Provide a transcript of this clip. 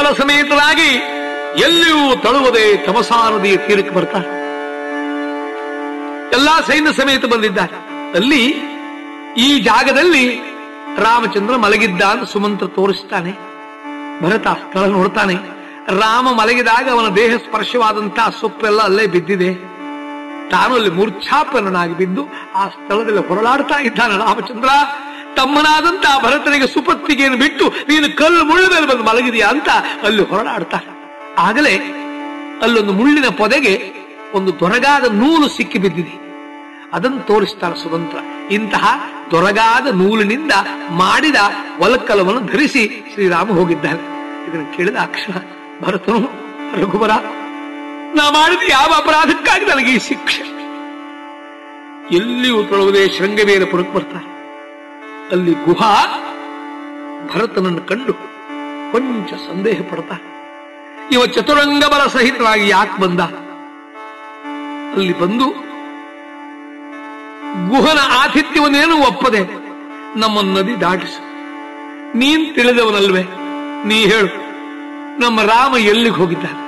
ಬಲ ಸಮೇತರಾಗಿ ಎಲ್ಲಿಯೂ ತಳುವದೆ ತಮಸಾ ನದಿಯ ತೀರಕ್ಕೆ ಬರ್ತಾರೆ ಎಲ್ಲಾ ಸೈನ್ಯ ಸಮೇತ ಬಂದಿದ್ದಾರೆ ಅಲ್ಲಿ ಈ ಜಾಗದಲ್ಲಿ ರಾಮಚಂದ್ರ ಮಲಗಿದ್ದ ಅಂತ ಸುಮಂತ್ರ ತೋರಿಸ್ತಾನೆ ಭರತ ಸ್ಥಳ ನೋಡ್ತಾನೆ ರಾಮ ಮಲಗಿದಾಗ ಅವನ ದೇಹ ಸ್ಪರ್ಶವಾದಂತಹ ಸೊಪ್ಪೆಲ್ಲ ಅಲ್ಲೇ ಬಿದ್ದಿದೆ ತಾನು ಅಲ್ಲಿ ಮೂರ್ಛಾಪನನಾಗಿ ಬಿದ್ದು ಆ ಸ್ಥಳದಲ್ಲಿ ಹೊರಳಾಡ್ತಾ ಇದ್ದಾನೆ ರಾಮಚಂದ್ರ ತಮ್ಮನಾದಂತಹ ಭರತನಿಗೆ ಸುಪತ್ತಿಗೆಯನ್ನು ಬಿಟ್ಟು ನೀನು ಕಲ್ಲು ಮುಳ್ಳು ಮೇಲೆ ಬಂದು ಮಲಗಿದೆಯಾ ಅಂತ ಅಲ್ಲಿ ಹೊರಳಾಡ್ತಾನೆ ಆಗಲೇ ಅಲ್ಲೊಂದು ಮುಳ್ಳಿನ ಪೊದೆಗೆ ಒಂದು ದೊರಗಾದ ನೂಲು ಸಿಕ್ಕಿ ಬಿದ್ದಿದೆ ಅದನ್ನು ತೋರಿಸ್ತಾಳೆ ಸುಮಂತ್ರ ಇಂತಹ ದೊರಗಾದ ನೂಲಿನಿಂದ ಮಾಡಿದ ವಲಕಲವನ್ನು ಧರಿಸಿ ಶ್ರೀರಾಮ ಹೋಗಿದ್ದಾನೆ ಇದನ್ನು ಕೇಳಿದ ಅಕ್ಷರ ಭರತನು ರಘುಬರ ನಾ ಮಾಡಿದ ಯಾವ ಅಪರಾಧಕ್ಕಾಗಿ ನನಗೆ ಈ ಶಿಕ್ಷೆ ಎಲ್ಲಿಯೂ ತೊಳಗದೆ ಶೃಂಗವೇರ ಪುರಕ್ಕೆ ಬರ್ತಾರೆ ಅಲ್ಲಿ ಗುಹಾ ಭರತನನ್ನು ಕಂಡು ಕೊಂಚ ಸಂದೇಹ ಪಡ್ತಾರೆ ಇವ ಚತುರಂಗ ಬಲ ಸಹಿತನಾಗಿ ಯಾಕೆ ಬಂದ ಅಲ್ಲಿ ಬಂದು ಗುಹನ ಆತಿಥ್ಯವನ್ನೇನು ಒಪ್ಪದೆ ನಮ್ಮ ನದಿ ದಾಟಿಸು ನೀನ್ ತಿಳಿದವನಲ್ವೇ ನೀ ಹೇಳು ನಮ್ಮ ರಾಮ ಎಲ್ಲಿಗೆ ಹೋಗಿದ್ದಾನೆ